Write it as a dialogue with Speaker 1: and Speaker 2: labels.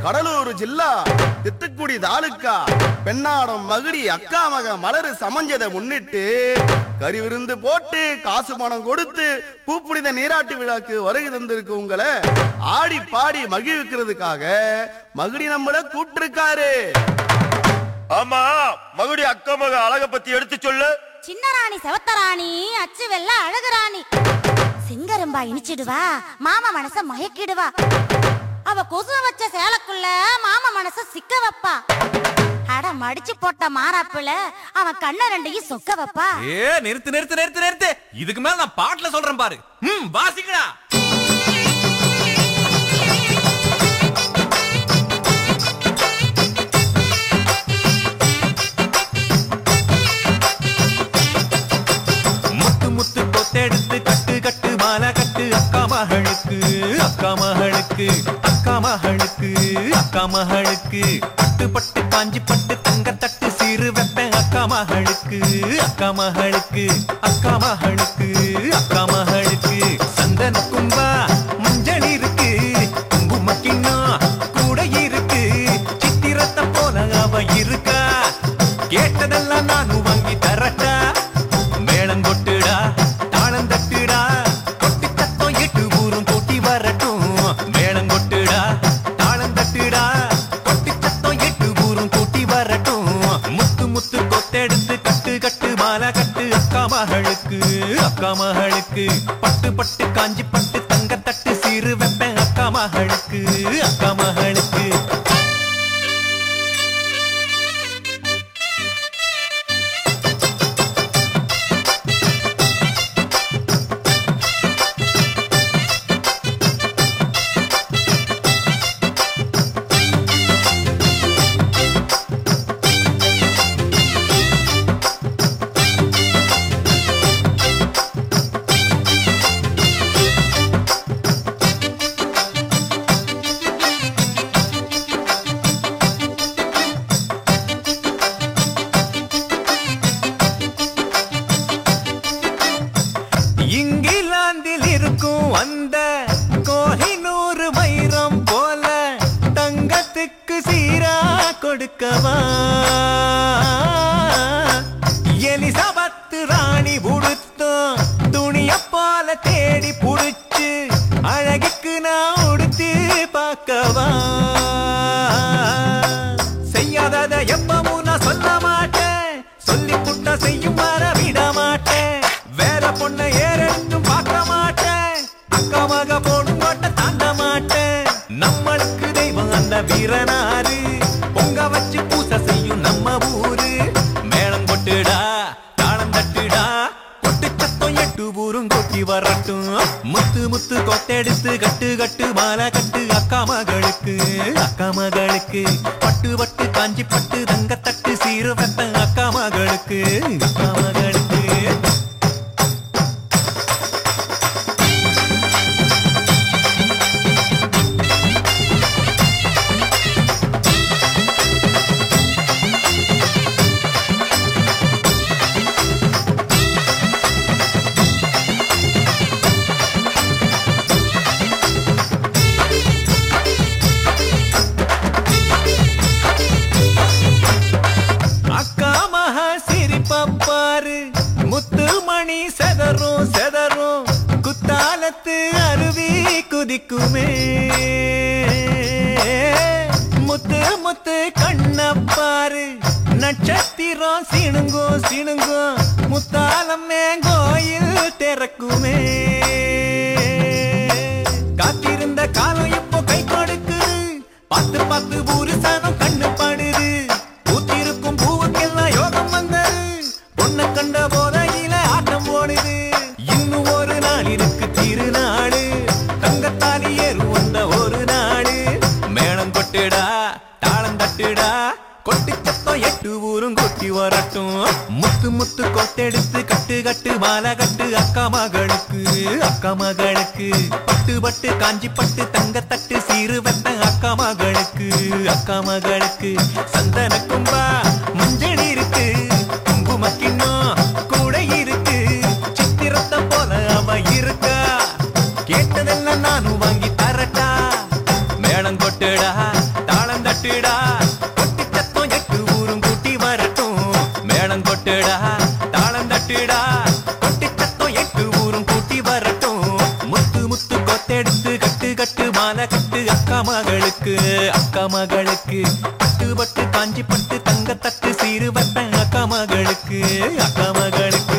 Speaker 1: கடலூர் ஜில்லா தித்துக்குடி தாலுக்கா பெண்ணாடம் மகுடி அக்கா மக மலரு சமஞ்சதை முன்னிட்டு கறி விருந்து போட்டு காசு பணம் கொடுத்து பூப்புனித நீராட்டு விழாக்கு வருகை தந்திருக்கு உங்களை ஆடி பாடி மகிழ்விக்கிறதுக்காக மகுடி நம்மள கூப்பிட்டிருக்காரு
Speaker 2: ஆமா மகுடி அக்கா மக அழக பத்தி எடுத்து சொல்லு
Speaker 3: சின்ன ராணி செவத்தராணி அச்சு வெள்ள அழகு ராணி சிங்கரம்பா இனிச்சிடுவா மாமா மனச மயக்கிடுவா அவ கொசுவ வச்ச சேலக்குள்ள மாமா மனச சிக்க வைப்பா அட மடிச்சு போட்ட மாறாப்புல அவன் கண்ண ரெண்டையும் சொக்க வைப்பா
Speaker 4: ஏ நிறுத்து நிறுத்து நிறுத்து நிறுத்து இதுக்கு மேல நான் பாட்டுல சொல்றேன் பாரு ம் வாசிக்கடா முத்து முத்து கொத்தெடுத்து கட்டு கட்டு மாலை கட்டு அக்கா மகளுக்கு அக்கா மகளுக்கு அக்கா மகளுக்கு அக்கா மகளுக்கு பட்டு பட்டு காஞ்சி பட்டு தங்க தட்டு சீரு வெப்பேன் அக்கா மகளுக்கு அக்கா மகளுக்கு அக்கா மகளுக்கு அக்கா மகளுக்கு சந்தன கும்பா மஞ்சள் இருக்கு குங்கும கிண்ணம் கூட இருக்கு சித்திரத்தை போல அவ இருக்கா கேட்டதெல்லாம் நானும் வாங்கி தரட்டா மேளம் கொட்டுடா தாளம் தட்டுடா கொட்டி சத்தம் எட்டு ஊரும் கூட்டி வரட்டும் மேளம் கொட்டுடா தாளம் தட்டுடா கொட்டி சத்தம் எட்டு ஊரும் கூட்டி வரட்டும் முத்து முத்து கொத்தெடுத்து கட்டு கட்டு மாலை கட்டு அக்கா மகளுக்கு அக்கா மகளுக்கு பட்டு பட்டு காஞ்சி பட்டு தங்க தட்டு சீரு வெப்பேன் அக்கா மகளுக்கு அக்கா மகளுக்கு இங்கிலாந்தில் இருக்கும் அந்த கோஹினூர் வைரம் போல தங்கத்துக்கு சீரா கொடுக்கவா எலிசபத்து ராணி உடுத்தும் துணிய போல தேடி புடிச்சு அழகுக்கு நான் உடுத்து பார்க்கவா செய்யாதத எப்பவும் நான் சொல்ல மாட்டேன் சொல்லி புட்டா செய்யும் வர விட மாட்டேன் வேற பொண்ணை ஏறெட்டும் பார்க்க மாட்டேன் அக்கா மக போடும் கோட்டை தாண்ட மாட்டேன் நம்மளுக்கு தெய்வம் அந்த வீரனாரு பொங்க வச்சு பூசை செய்யும் நம்ம ஊரு மேளம் கொட்டுடா தாளம் தட்டுடா கொட்டு சத்தம் எட்டு ஊரும் கொட்டி வரட்டும் முத்து முத்து கொத்தெடுத்து கட்டு கட்டு மாலை கட்டு அக்கா மகளுக்கு அக்கா மகளுக்கு பட்டு பட்டு காஞ்சி பட்டு தங்க தட்டு சீரு வெப்ப அக்கா மகளுக்கு அக்கா மகளுக்கு அக்கா மகா சிரிப்பாரு முத்து மணி செதறும் செதறும் குத்தாலத்து அருவி குதிக்குமே முத்து முத்து கண்ணப்பாரு நட்சத்திரம் சிணுங்கோ சிணுங்கோ முத்தாலம்மே கோயில் திறக்குமே காத்திருந்த காலம் இப்போ கை கொடுக்குது பார்த்து பார்த்து ஊரு சனம் கண்ணு படுது பூத்திருக்கும் பூவுக்கெல்லாம் யோகம் வந்தது பொண்ணை கண்ட போதையில ஆட்டம் போடுது இன்னும் ஒரு நாள் இருக்கு திருநாடு தங்கத்தாலி ஏறு வந்த ஒரு நாடு மேளம் கொட்டுடா தாளம் தட்டுடா கொட்டி சத்தம் எட்டு ஊரும் கொட்டி வரட்டும் முத்து முத்து கொத்தெடுத்து கட்டு கட்டு மாலை கட்டு அக்கா மகளுக்கு அக்கா மகளுக்கு பட்டு பட்டு காஞ்சி பட்டு தங்க தட்டு சீரு வெத்த அக்கா மகளுக்கு அக்கா மகளுக்கு சந்தன கும்பா மஞ்சள் இருக்கு குங்கும கிண்ணம் கூட இருக்கு சித்திரத்தை போல அவ இருக்கா கேட்டதெல்லாம் நானும் வாங்கி தரட்டா மேளம் கொட்டுடா தாளம் தட்டுடா கொட்டி சத்தம் எட்டு ஊரும் கூட்டி வரட்டும் மேளம் கொட்டுடா தாளம் தட்டுடா கொட்டி சத்தம் எட்டு ஊரும் கூட்டி வரட்டும் முத்து முத்து கொத்தெடுத்து கட்டு கட்டு மாலை கட்டு அக்கா மகளுக்கு அக்கா மகளுக்கு பட்டு பட்டு காஞ்சி பட்டு தங்க தட்டு சீரு வைப்பேன் அக்கா மகளுக்கு அக்கா மகளுக்கு